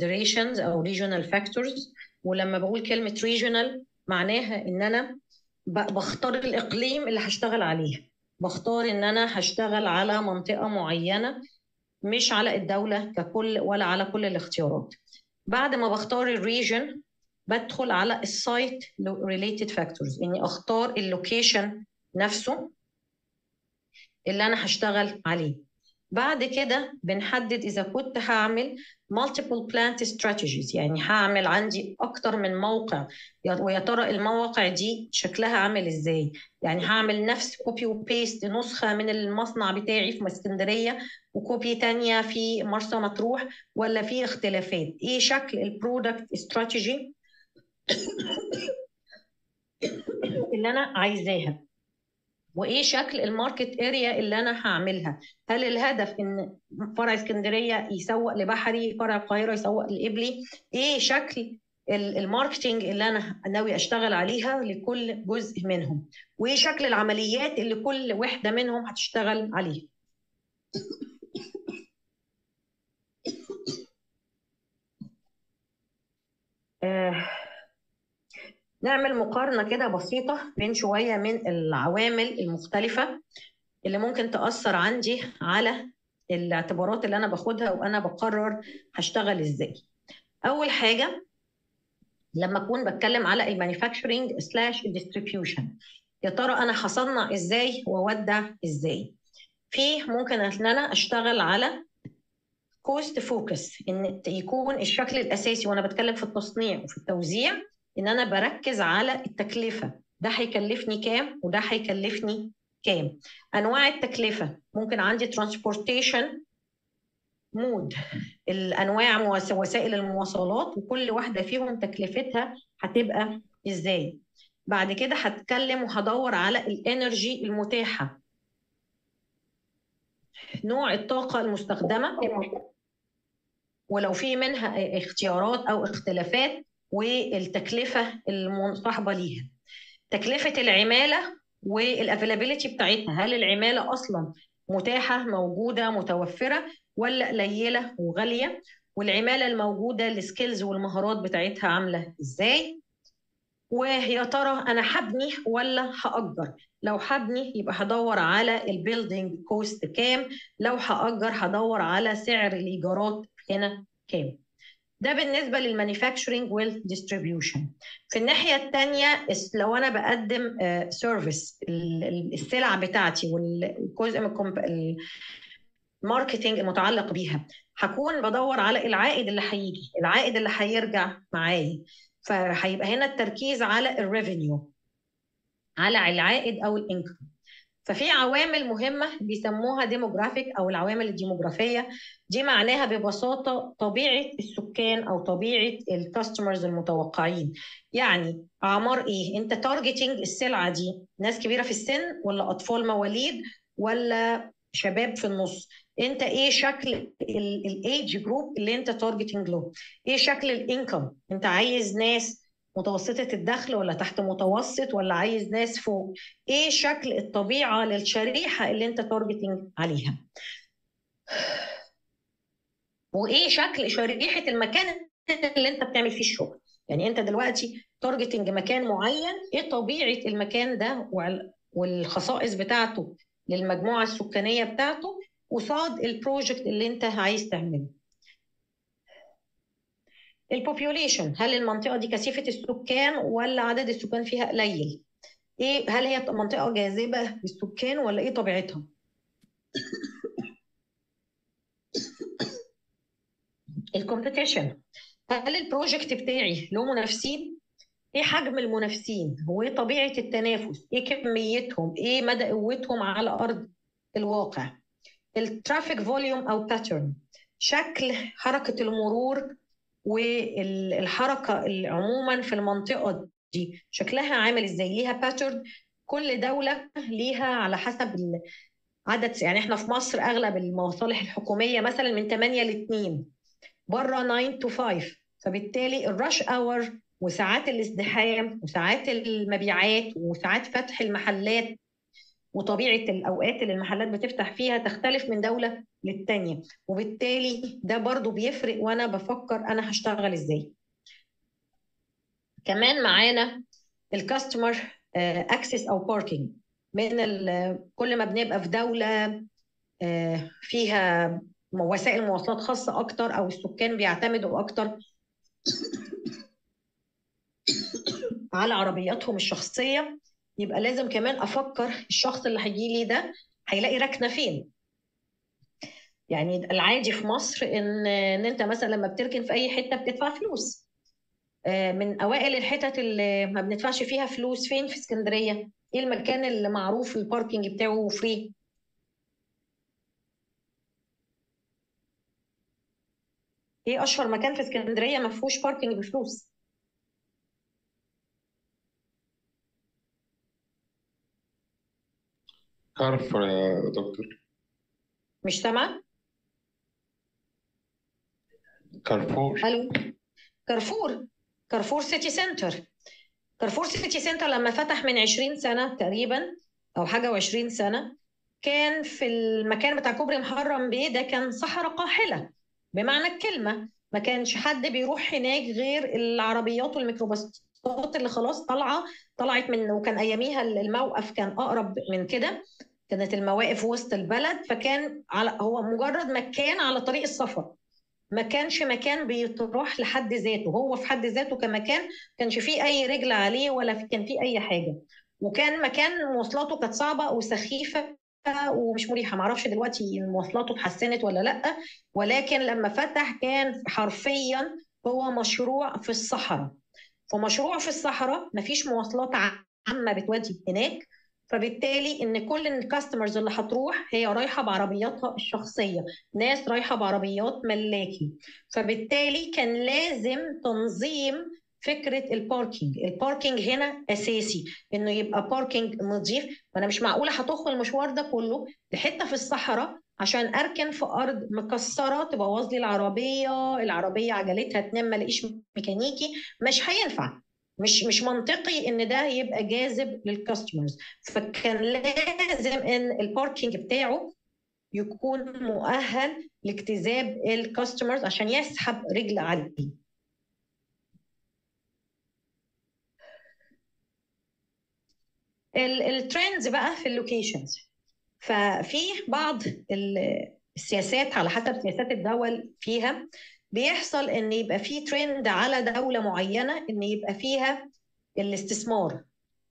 considerations او regional factors ولما بقول كلمه regional معناها ان انا بختار الاقليم اللي هشتغل عليه بختار ان انا هشتغل على منطقه معينه مش على الدوله ككل ولا على كل الاختيارات بعد ما بختار الريجن بدخل على السايت ريليتد فاكتورز اني اختار اللوكيشن نفسه اللي انا هشتغل عليه بعد كده بنحدد اذا كنت هعمل multiple plant strategies يعني هعمل عندي اكتر من موقع ويا ترى المواقع دي شكلها عامل ازاي يعني هعمل نفس كوبي وبيست نسخه من المصنع بتاعي في اسكندريه وكوبي تانية في مرسى مطروح ولا في اختلافات ايه شكل البرودكت استراتيجي اللي انا عايزاها وايه شكل الماركت اريا اللي انا هعملها هل الهدف ان فرع اسكندريه يسوق لبحري فرع القاهره يسوق لقبلي ايه شكل الماركتينج اللي انا ناوي اشتغل عليها لكل جزء منهم وايه شكل العمليات اللي كل وحده منهم هتشتغل عليها آه نعمل مقارنة كده بسيطة بين شوية من العوامل المختلفة اللي ممكن تأثر عندي على الاعتبارات اللي أنا باخدها وأنا بقرر هشتغل إزاي. أول حاجة لما أكون بتكلم على المانيفاكتشرنج سلاش الديستريبيوشن يا ترى أنا هصنع إزاي وأودع إزاي؟ في ممكن إن أنا أشتغل على كوست فوكس ان يكون الشكل الاساسي وانا بتكلم في التصنيع وفي التوزيع ان انا بركز على التكلفه ده هيكلفني كام وده هيكلفني كام انواع التكلفه ممكن عندي ترانسبورتيشن مود الانواع وسائل المواصلات وكل واحده فيهم تكلفتها هتبقى ازاي بعد كده هتكلم وهدور على الانرجي المتاحه نوع الطاقه المستخدمه ولو في منها اختيارات او اختلافات والتكلفه المصاحبه ليها تكلفه العماله والافيلابيلتي بتاعتها هل العماله اصلا متاحه موجوده متوفره ولا قليله وغاليه والعماله الموجوده السكيلز والمهارات بتاعتها عامله ازاي ويا ترى انا هبني ولا هاجر لو هبني يبقى هدور على البيلدينج كوست كام لو هاجر هدور على سعر الايجارات هنا كام ده بالنسبه للمانيفاكتشرنج والديستريبيوشن في الناحيه الثانيه لو انا بقدم سيرفيس السلع بتاعتي والجزء من الماركتنج المتعلق بيها هكون بدور على العائد اللي هيجي العائد اللي هيرجع معايا فهيبقى هنا التركيز على الريفينيو على العائد او الانكم ففي عوامل مهمه بيسموها ديموغرافيك او العوامل الديموغرافيه دي معناها ببساطه طبيعه السكان او طبيعه الكاستمرز المتوقعين يعني اعمار ايه انت تارجتنج السلعه دي ناس كبيره في السن ولا اطفال مواليد ولا شباب في النص انت ايه شكل الايج جروب اللي انت تارجتنج له ايه شكل الانكم انت عايز ناس متوسطة الدخل ولا تحت متوسط ولا عايز ناس فوق ايه شكل الطبيعة للشريحة اللي انت تارجتنج عليها وايه شكل شريحة المكان اللي انت بتعمل فيه الشغل يعني انت دلوقتي تارجتنج مكان معين ايه طبيعة المكان ده والخصائص بتاعته للمجموعة السكانية بتاعته قصاد البروجكت اللي انت عايز تعمله البوبيوليشن هل المنطقه دي كثيفه السكان ولا عدد السكان فيها قليل ايه هل هي منطقه جاذبه للسكان ولا ايه طبيعتها الكومبيتيشن هل البروجكت بتاعي له منافسين ايه حجم المنافسين هو ايه طبيعه التنافس ايه كميتهم ايه مدى قوتهم على ارض الواقع الترافيك فوليوم او باترن شكل حركه المرور والحركه عموما في المنطقه دي شكلها عامل ازاي ليها باترن كل دوله ليها على حسب عدد يعني احنا في مصر اغلب المصالح الحكوميه مثلا من 8 ل 2 بره 9 to 5 فبالتالي الرش اور وساعات الازدحام وساعات المبيعات وساعات فتح المحلات وطبيعه الاوقات اللي المحلات بتفتح فيها تختلف من دوله للتانيه وبالتالي ده برضو بيفرق وانا بفكر انا هشتغل ازاي كمان معانا الكاستمر اكسس او باركينج من كل ما بنبقى في دوله آه، فيها وسائل مواصلات خاصه اكتر او السكان بيعتمدوا اكتر على عربياتهم الشخصيه يبقى لازم كمان افكر الشخص اللي هيجي لي ده هيلاقي ركنه فين يعني العادي في مصر ان ان انت مثلا لما بتركن في اي حته بتدفع فلوس آه، من اوائل الحتت اللي ما بندفعش فيها فلوس فين في اسكندريه ايه المكان اللي معروف الباركينج بتاعه فري ايه اشهر مكان في اسكندريه ما فيهوش باركينج بفلوس كارفور يا دكتور مش سامع كارفور الو كارفور كارفور سيتي سنتر كارفور سيتي سنتر لما فتح من 20 سنه تقريبا او حاجه و20 سنه كان في المكان بتاع كوبري محرم بيه ده كان صحراء قاحله بمعنى الكلمه ما كانش حد بيروح هناك غير العربيات والميكروباصات اللي خلاص طالعه طلعت من وكان اياميها الموقف كان اقرب من كده كانت المواقف وسط البلد فكان على هو مجرد مكان على طريق السفر ما كانش مكان بيتروح لحد ذاته هو في حد ذاته كمكان كانش فيه اي رجل عليه ولا كان فيه اي حاجه وكان مكان مواصلاته كانت صعبه وسخيفه ومش مريحه معرفش دلوقتي مواصلاته اتحسنت ولا لا ولكن لما فتح كان حرفيا هو مشروع في الصحراء فمشروع في الصحراء مفيش مواصلات عامه بتودي هناك فبالتالي ان كل الكاستمرز اللي هتروح هي رايحه بعربياتها الشخصيه ناس رايحه بعربيات ملاكي فبالتالي كان لازم تنظيم فكره الباركينج الباركينج هنا اساسي انه يبقى باركينج نظيف انا مش معقوله هتخل المشوار ده كله لحته في الصحراء عشان اركن في ارض مكسره تبوظ لي العربيه العربيه عجلتها تنام ما الاقيش ميكانيكي مش هينفع مش مش منطقي ان ده يبقى جاذب للكاستمرز فكان لازم ان الباركينج بتاعه يكون مؤهل لاجتذاب الكاستمرز عشان يسحب رجل عليه الترندز بقى في اللوكيشنز ففي بعض السياسات على حسب سياسات الدول فيها بيحصل ان يبقى في ترند على دوله معينه ان يبقى فيها الاستثمار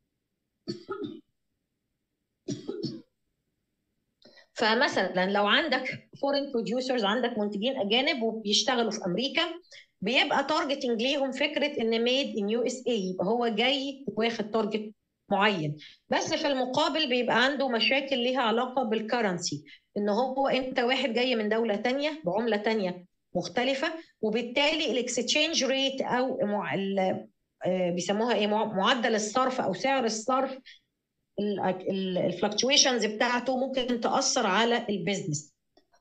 فمثلا لو عندك فورين بروديوسرز عندك منتجين اجانب وبيشتغلوا في امريكا بيبقى تارجتنج ليهم فكره ان ميد ان يو اس اي يبقى هو جاي واخد تارجت معين بس في المقابل بيبقى عنده مشاكل ليها علاقه بالكرنسي ان هو انت واحد جاي من دوله تانية بعمله تانية مختلفه وبالتالي الاكستشينج ريت او آه، بيسموها ايه معدل الصرف او سعر الصرف الفلكتويشنز بتاعته ممكن تاثر على البيزنس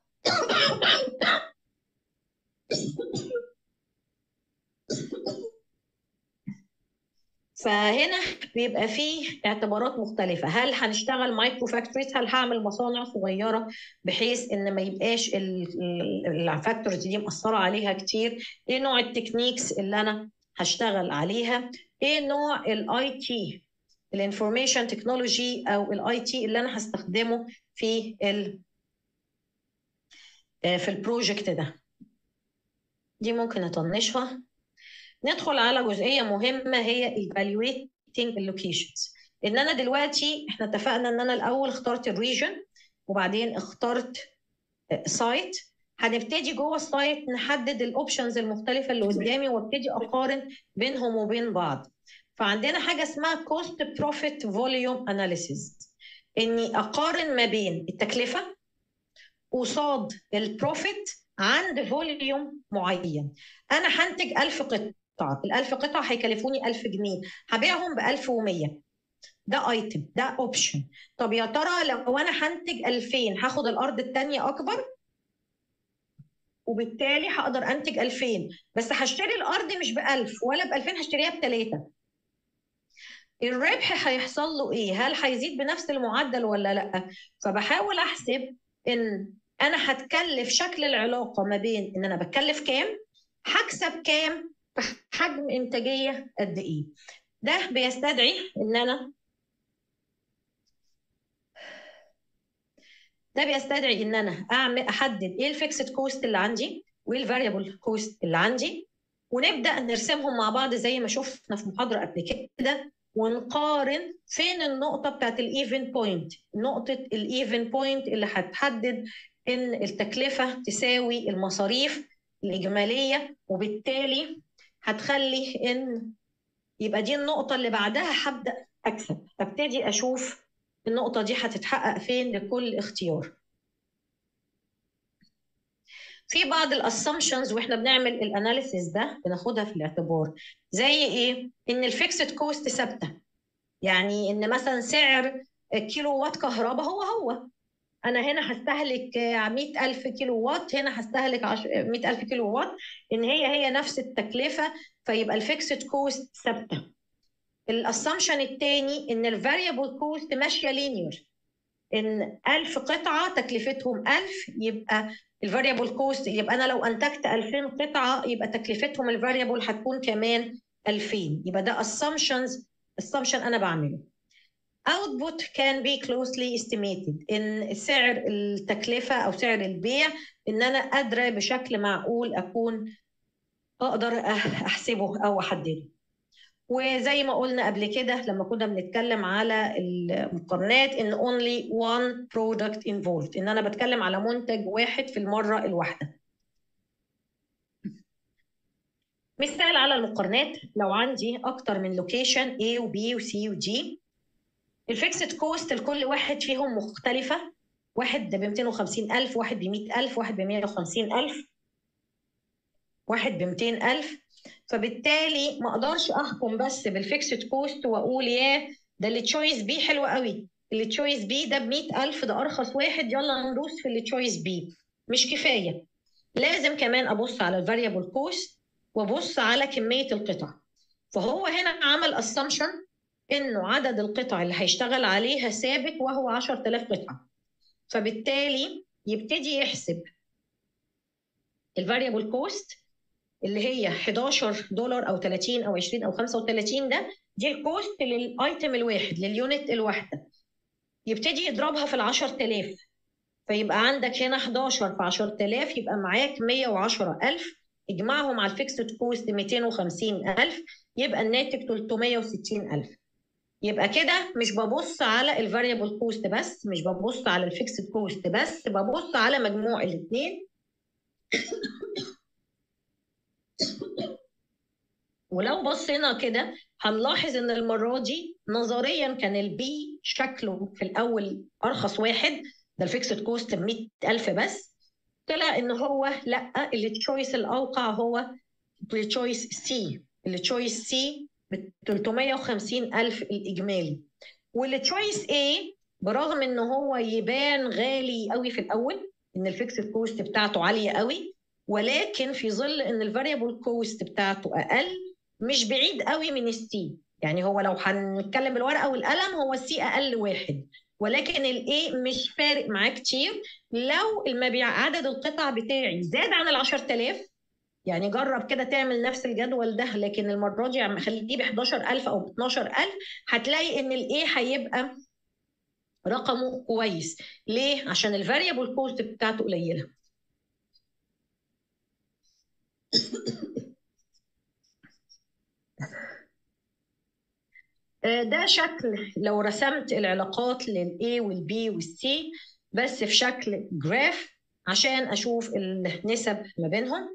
فهنا بيبقى فيه اعتبارات مختلفه هل هنشتغل مايكرو فاكتوريز هل هعمل مصانع صغيره بحيث ان ما يبقاش الفاكتورز دي مأثره عليها كتير ايه نوع التكنيكس اللي انا هشتغل عليها ايه نوع الاي تي الانفورميشن تكنولوجي او الاي تي اللي انا هستخدمه في ال في البروجكت ده دي ممكن اطنشها ندخل على جزئيه مهمه هي evaluating اللوكيشنز ان انا دلوقتي احنا اتفقنا ان انا الاول اخترت الريجن وبعدين اخترت سايت هنبتدي جوه السايت نحدد الاوبشنز المختلفه اللي قدامي وابتدي اقارن بينهم وبين بعض فعندنا حاجه اسمها كوست بروفيت فوليوم اناليسيز اني اقارن ما بين التكلفه قصاد البروفيت عند فوليوم معين انا هنتج 1000 قطعه قطعه ال 1000 قطعه هيكلفوني 1000 جنيه هبيعهم ب 1100 ده ايتم ده اوبشن طب يا ترى لو انا هنتج 2000 هاخد الارض الثانيه اكبر وبالتالي هقدر انتج 2000 بس هشتري الارض مش ب 1000 ولا ب 2000 هشتريها بثلاثه الربح هيحصل له ايه هل هيزيد بنفس المعدل ولا لا فبحاول احسب ان انا هتكلف شكل العلاقه ما بين ان انا بتكلف كام هكسب كام في حجم انتاجيه قد ايه ده بيستدعي ان انا ده بيستدعي ان انا اعمل احدد ايه الفيكسد كوست اللي عندي وايه الفاريبل كوست اللي عندي ونبدا نرسمهم مع بعض زي ما شفنا في محاضره قبل كده ونقارن فين النقطه بتاعت الايفن بوينت نقطه الايفن بوينت اللي هتحدد ان التكلفه تساوي المصاريف الاجماليه وبالتالي هتخلي ان يبقى دي النقطه اللي بعدها هبدا اكسب ابتدي اشوف النقطه دي هتتحقق فين لكل اختيار في بعض الاسامبشنز واحنا بنعمل الاناليسيس ده بناخدها في الاعتبار زي ايه ان الفيكسد كوست ثابته يعني ان مثلا سعر كيلو وات كهرباء هو هو انا هنا هستهلك 100000 كيلو وات هنا هستهلك 100000 كيلو وات ان هي هي نفس التكلفه فيبقى الفيكسد كوست ثابته الاسامبشن الثاني ان الفاريبل كوست ماشيه لينير ان 1000 قطعه تكلفتهم 1000 يبقى الفاريبل كوست يبقى انا لو انتجت 2000 قطعه يبقى تكلفتهم الفاريبل هتكون كمان 2000 يبقى ده assumptions assumption انا بعمله output can be closely estimated ان سعر التكلفه او سعر البيع ان انا قادره بشكل معقول اكون اقدر احسبه او احدده وزي ما قلنا قبل كده لما كنا بنتكلم على المقارنات ان only one product involved ان انا بتكلم على منتج واحد في المره الواحده مثال على المقارنات لو عندي اكتر من لوكيشن A و B و C و D الفيكسد كوست لكل واحد فيهم مختلفه واحد ب 250000 واحد ب 100000 واحد ب 150000 واحد ب 200000 فبالتالي ما اقدرش احكم بس بالفيكسد كوست واقول يا ده اللي تشويس بي حلو قوي اللي تشويس بي ده ب 100000 ده ارخص واحد يلا ندوس في اللي تشويس بي مش كفايه لازم كمان ابص على الفاريبل كوست وابص على كميه القطع فهو هنا عمل اسامبشن انه عدد القطع اللي هيشتغل عليها ثابت وهو 10000 قطعه فبالتالي يبتدي يحسب الفاريبل كوست اللي هي 11 دولار او 30 او 20 او 35 ده دي الكوست للايتم الواحد لليونت الواحده يبتدي يضربها في ال 10000 فيبقى عندك هنا 11 في 10000 يبقى معاك 110000 اجمعهم على الفيكسد كوست 250000 يبقى الناتج 360000 يبقى كده مش ببص على الفاريبل كوست بس مش ببص على الفيكسد كوست بس ببص على مجموع الاثنين ولو بصينا كده هنلاحظ ان المره دي نظريا كان البي شكله في الاول ارخص واحد ده الفيكسد كوست ب 100000 بس طلع ان هو لا اللي تشويس الاوقع هو التشويس سي اللي تشويس سي ب 350000 الاجمالي واللي تشويس اي برغم ان هو يبان غالي قوي في الاول ان الفيكسد كوست بتاعته عاليه قوي ولكن في ظل ان الفاريبل كوست بتاعته اقل مش بعيد قوي من السي يعني هو لو هنتكلم بالورقه والقلم هو السي اقل واحد ولكن الاي مش فارق معاه كتير لو المبيع عدد القطع بتاعي زاد عن ال 10000 يعني جرب كده تعمل نفس الجدول ده لكن المره دي عم خليه ب 11000 او ب 12000 هتلاقي ان الاي هيبقى رقمه كويس ليه عشان الفاريبل كوست بتاعته قليله ده شكل لو رسمت العلاقات للA والB والC بس في شكل جراف عشان أشوف النسب ما بينهم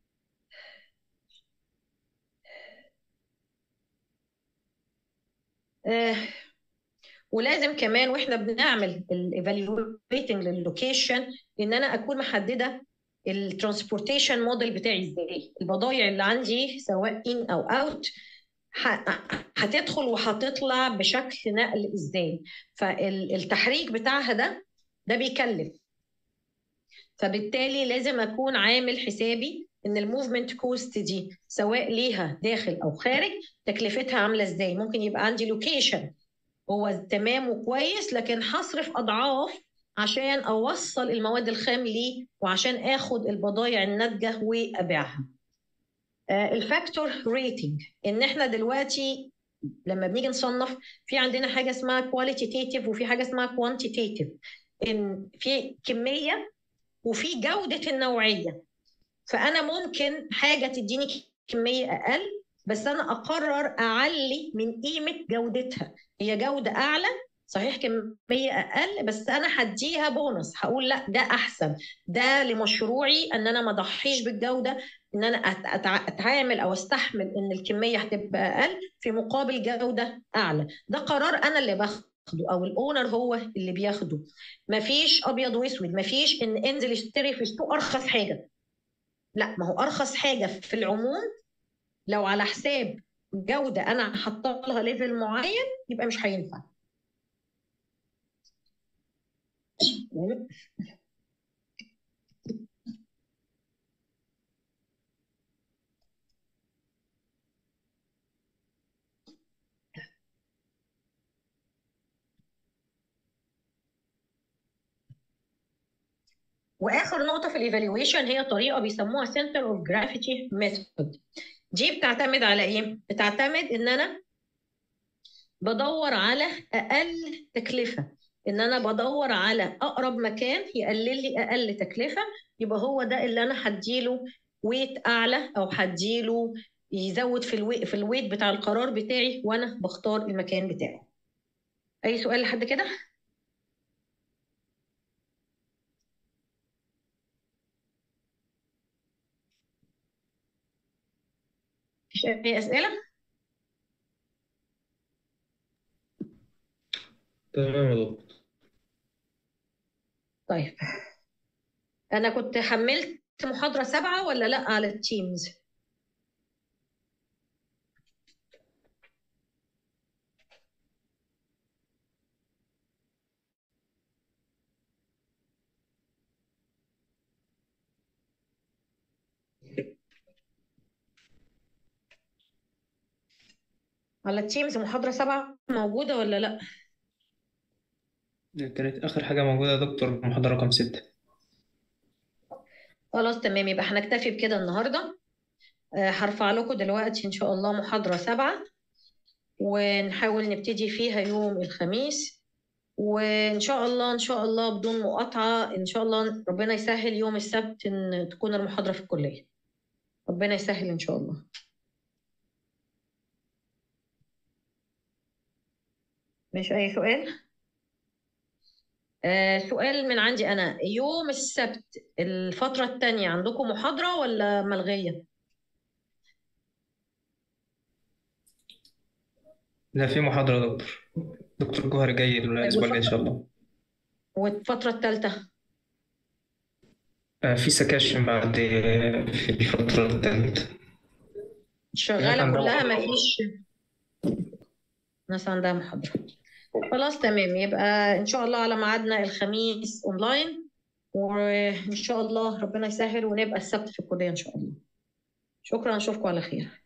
ولازم كمان واحنا بنعمل الايفالويتنج لللوكيشن ان انا اكون محدده الترانسبورتيشن موديل بتاعي ازاي البضايع اللي عندي سواء ان او اوت هتدخل وهتطلع بشكل نقل ازاي فالتحريك بتاعها ده ده بيكلف فبالتالي لازم اكون عامل حسابي ان الموفمنت كوست دي سواء ليها داخل او خارج تكلفتها عامله ازاي ممكن يبقى عندي لوكيشن هو تمام وكويس لكن هصرف اضعاف عشان اوصل المواد الخام ليه وعشان اخد البضائع الناتجه وابيعها الفاكتور ريتنج ان احنا دلوقتي لما بنيجي نصنف في عندنا حاجه اسمها كواليتيتيف وفي حاجه اسمها كوانتيتيف ان في كميه وفي جوده النوعيه فانا ممكن حاجه تديني كميه اقل بس انا اقرر اعلي من قيمه جودتها هي جوده اعلى صحيح كميه اقل بس انا هديها بونص هقول لا ده احسن ده لمشروعي ان انا ما اضحيش بالجوده ان انا اتعامل او استحمل ان الكميه هتبقى اقل في مقابل جوده اعلى ده قرار انا اللي باخده او الاونر هو اللي بياخده مفيش ابيض واسود مفيش ان انزل اشتري في السوق ارخص حاجه لا ما هو ارخص حاجه في العموم لو على حساب جوده انا حاطه لها ليفل معين يبقى مش هينفع واخر نقطه في الايفالويشن هي طريقه بيسموها سنتر اوف جرافيتي ميثود دي بتعتمد على ايه بتعتمد ان انا بدور على اقل تكلفه ان انا بدور على اقرب مكان يقلل لي اقل تكلفه يبقى هو ده اللي انا هديله ويت اعلى او هديله يزود في الوي في الويت بتاع القرار بتاعي وانا بختار المكان بتاعي اي سؤال لحد كده مفيش اي اسئله تمام يا دكتور طيب انا كنت حملت محاضره سبعه ولا لا على التيمز على التيمز محاضره سبعه موجوده ولا لا كانت آخر حاجة موجودة يا دكتور محاضرة رقم ستة خلاص تمام يبقى هنكتفي بكده النهارده آه، هرفع لكم دلوقتي ان شاء الله محاضره سبعه ونحاول نبتدي فيها يوم الخميس وان شاء الله ان شاء الله بدون مقاطعه ان شاء الله ربنا يسهل يوم السبت ان تكون المحاضره في الكليه ربنا يسهل ان شاء الله مش اي سؤال آه سؤال من عندي انا يوم السبت الفتره الثانيه عندكم محاضره ولا ملغيه لا في محاضرة يا دكتور دكتور جوهر جاي الأسبوع الجاي إن شاء الله والفتره الثالثه آه، في سكاشن بعد في الفترة الثالثة شغاله عندها كلها ما محاضرة. فيش ناس عندها محاضره خلاص تمام يبقى ان شاء الله على ميعادنا الخميس اونلاين وان شاء الله ربنا يسهل ونبقى السبت في الكليه ان شاء الله شكرا اشوفكم على خير